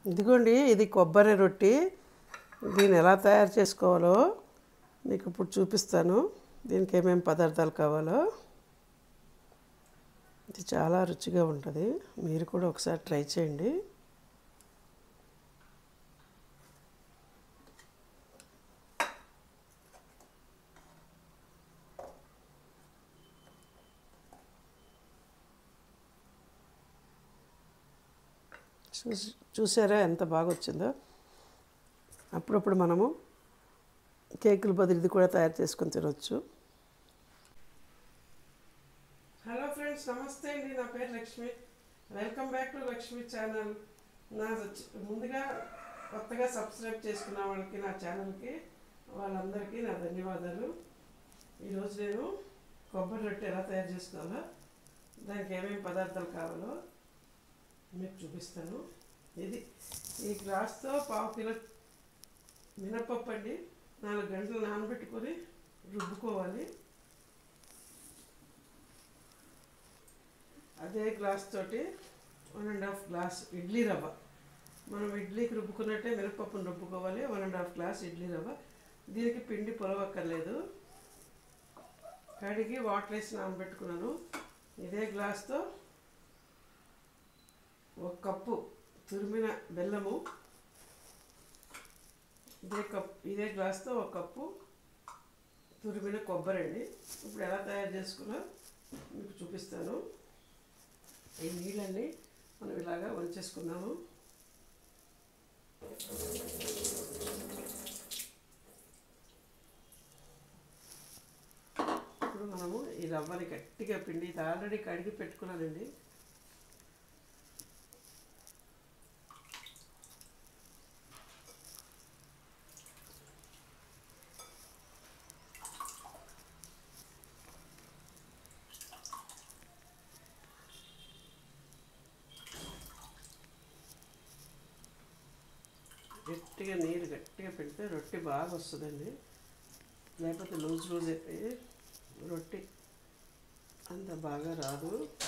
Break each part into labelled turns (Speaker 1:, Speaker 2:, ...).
Speaker 1: ఇదిగోండి ఇది కొబ్బరి రొట్టి దీన్ని ఎలా తయారు చేసుకోవాలో మీకు ఇప్పుడు చూపిస్తాను దీనికి ఏమేమి పదార్థాలు కావాలో ఇది చాలా రుచిగా ఉంటుంది మీరు కూడా ఒకసారి ట్రై చేయండి చూసి చూసారా ఎంత బాగా వచ్చిందో అప్పుడప్పుడు మనము కేకుల బదులు ఇది కూడా తయారు చేసుకొని తినొచ్చు హలో ఫ్రెండ్స్ నమస్తే అండి నా పేరు Lakshmi welcome back to Lakshmi channel నా చ- ముందుగా కొత్తగా సబ్స్క్రైబ్ చేసుకున్న వాళ్ళకి నా ఛానల్కి వాళ్ళందరికీ నా ధన్యవాదాలు ఈరోజు నేను కొబ్బరి రొట్టె ఎలా తయారు చేసుకోవాలో దానికి ఏమేమి పదార్థాలు కావాలో మీకు చూపిస్తాను ఇది ఈ గ్లాస్తో పావు కిలో మినపప్పు అండి నాలుగు గంటలు నానబెట్టుకొని రుబ్బుకోవాలి అదే గ్లాస్ తోటి one and half glass idli rava మనం ఇడ్లీకి రుబ్బుకున్నట్టే మినపప్పును రుబ్బుకోవాలి one and half glass idli rava దీనికి పిండి పొలవక్కర్లేదు కడిగి వాటర్ వేసి నానబెట్టుకున్నాను ఇదే గ్లాస్తో ఒక కప్పు తురిమిన బెల్లము ఇదే కప్ ఇదే గ్లాస్తో ఒక కప్పు తురిమిన కొబ్బరి అండి ఇప్పుడు ఎలా తయారు చేసుకున్నా మీకు చూపిస్తాను ఈ నీళ్ళన్నీ మనం ఇలాగా వంచేసుకున్నాము ఇప్పుడు మనము ఈ రవ్వని గట్టిగా పిండి ఇది ఆల్రెడీ కడిగి పెట్టుకున్నానండి గట్టిగా నీరు గట్టిగా పెడితే రొట్టె బాగా వస్తుందండి లేకపోతే లూజ్ లూజ్ అయిపోయి రొట్టె అంత బాగా రాదు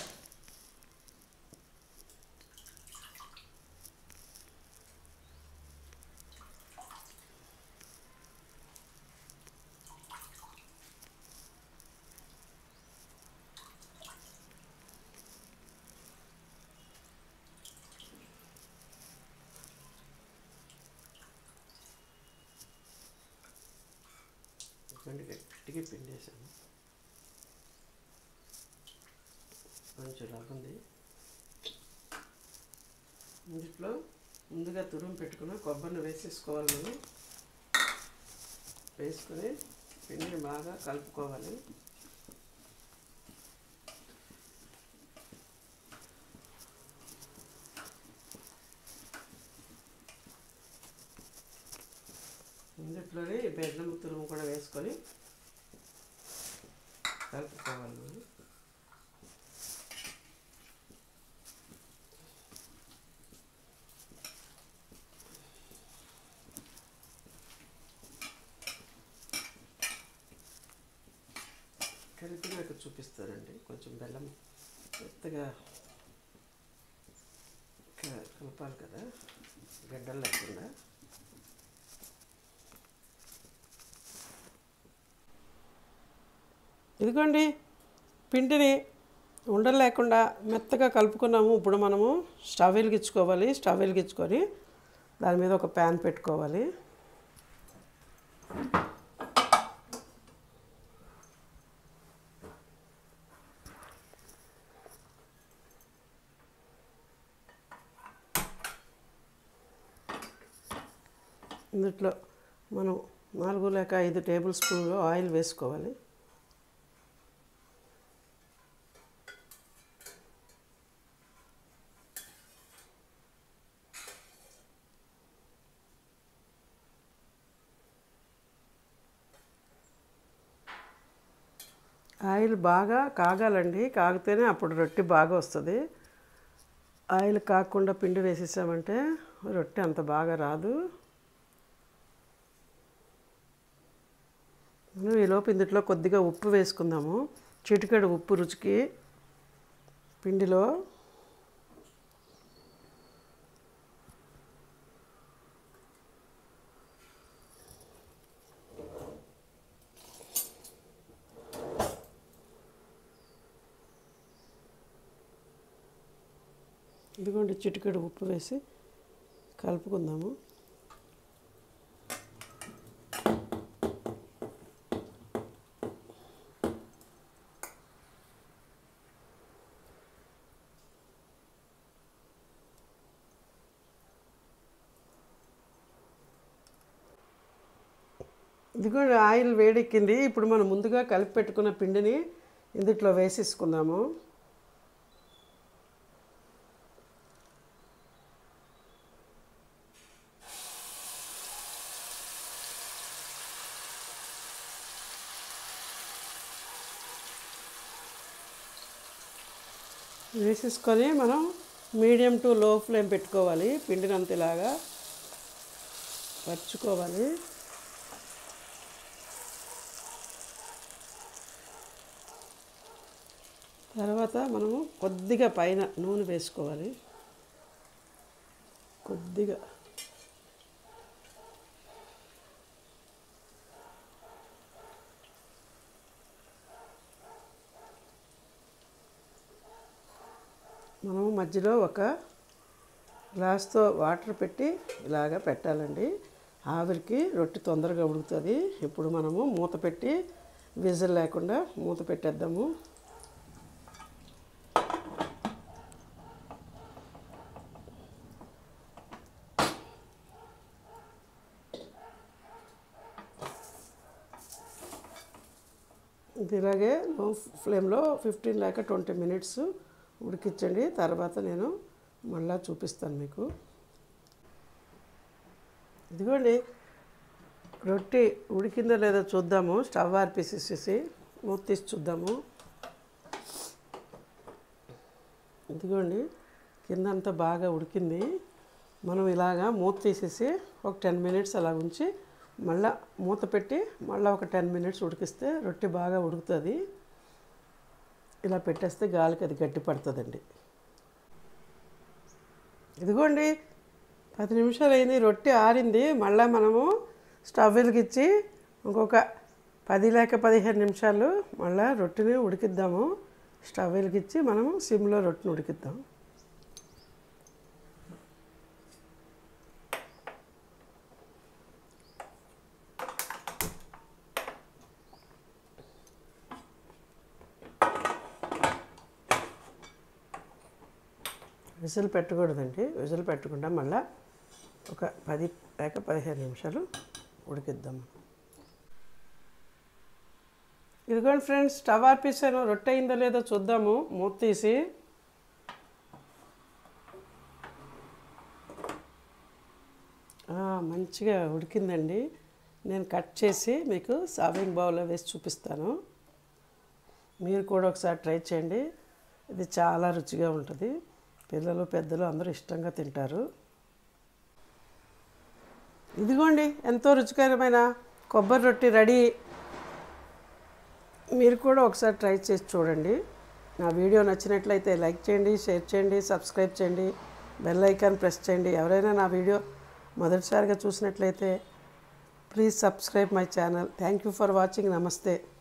Speaker 1: ఇటువంటి గట్టిగా పిండేసాను కొంచెం లాగుంది ఇందులో ముందుగా తురుము పెట్టుకున్న కొబ్బరిని వేసేసుకోవాలి మనం వేసుకొని పిండిని బాగా కలుపుకోవాలి ఇందులోనే ఈ బెల్లం తురుము కూడా వేసుకొని కలుపుకోవాలి మనం. కలిపి నాకు చూపిస్తానండి కొంచెం బెల్లం మెత్తగా క- కలపాలి కదా గడ్డలు లేకుండా ఇదిగోండి పిండిని ఉండలు లేకుండా మెత్తగా కలుపుకున్నాము ఇప్పుడు మనము స్టవ్ వెలిగించుకోవాలి స్టవ్ వెలిగించుకొని దాని మీద ఒక ప్యాన్ పెట్టుకోవాలి ఇందులో మనం నాలుగు లేక ఐదు టేబుల్ స్పూన్లు ఆయిల్ వేసుకోవాలి ఆయిల్ బాగా కాగాలండి కాగితేనే అప్పుడు రొట్టె బాగా వస్తుంది ఆయిల్ కాకుండా పిండి వేసేసామంటే రొట్టె అంత బాగా రాదు మనం ఈలోపు ఇందులో కొద్దిగా ఉప్పు వేసుకుందాము చిటికెడు ఉప్పు రుచికి పిండిలో ఇదిగోండి చిటికెడు ఉప్పు వేసి కలుపుకుందాము ఇదిగోండి ఆయిల్ వేడెక్కింది ఇప్పుడు మనం ముందుగా కలిపి పెట్టుకున్న పిండిని ఇందుట్లో వేసేసుకుందాము వేసేసుకొని మనం మీడియం టు లో ఫ్లేమ్ పెట్టుకోవాలి పిండిని అంత ఇలాగా పరుచుకోవాలి తర్వాత మనము కొద్దిగా పైన నూనె వేసుకోవాలి కొద్దిగా మనము మధ్యలో ఒక గ్లాస్తో వాటర్ పెట్టి ఇలాగ పెట్టాలండి ఆవిరికి రొట్టె తొందరగా ఉడుకుతుంది ఇప్పుడు మనము మూత పెట్టి విజిల్ లేకుండా మూత పెట్టేద్దాము ఇది ఇలాగే లో ఫ్లేమ్లో ఫిఫ్టీన్ లేక ట్వంటీ మినిట్స్ ఉడికించండి తర్వాత నేను మళ్ళా చూపిస్తాను మీకు ఇదిగోండి రొట్టె ఉడికిందో లేదో చూద్దాము స్టవ్ ఆర్పేసేసేసి మూత తీసి చూద్దాము ఇదిగోండి కిందంతా బాగా ఉడికింది మనం ఇలాగా మూత తీసేసి ఒక టెన్ మినిట్స్ అలా ఉంచి మళ్ళా మూత పెట్టి మళ్ళీ ఒక టెన్ మినిట్స్ ఉడికిస్తే రొట్టె బాగా ఉడుకుతుంది ఇలా పెట్టేస్తే గాలికి అది గట్టి పడుతుందండి ఇదిగోండి పది నిమిషాలు అయింది రొట్టె ఆరింది మళ్ళీ మనము స్టవ్ వెలిగించి ఇంకొక పది లేక పదిహేను నిమిషాలు మళ్ళీ రొట్టెని ఉడికిద్దాము స్టవ్ వెలిగించి మనము సిమ్లో రొట్టెని ఉడికిద్దాం విజిల్ పెట్టకూడదండి విజిల్ పెట్టకుండా మళ్ళా ఒక పది లేక పదిహేను నిమిషాలు ఉడికిద్దాం ఇదిగోండి ఫ్రెండ్స్ స్టవ్ ఆర్పేసాను రొట్టె అయిందో లేదో చూద్దాము మూత తీసి ఆ, మంచిగా ఉడికిందండి నేను కట్ చేసి మీకు సర్వింగ్ బౌల్లో వేసి చూపిస్తాను మీరు కూడా ఒకసారి ట్రై చేయండి ఇది చాలా రుచిగా ఉంటుంది పిల్లలు పెద్దలు అందరూ ఇష్టంగా తింటారు ఇదిగోండి ఎంతో రుచికరమైన కొబ్బరి రొట్టి రెడీ మీరు కూడా ఒకసారి ట్రై చేసి చూడండి నా వీడియో నచ్చినట్లయితే లైక్ చేయండి షేర్ చేయండి సబ్స్క్రైబ్ చేయండి బెల్ ఐకాన్ ప్రెస్ చేయండి ఎవరైనా నా వీడియో మొదటిసారిగా చూసినట్లయితే please subscribe my channel thank you for watching నమస్తే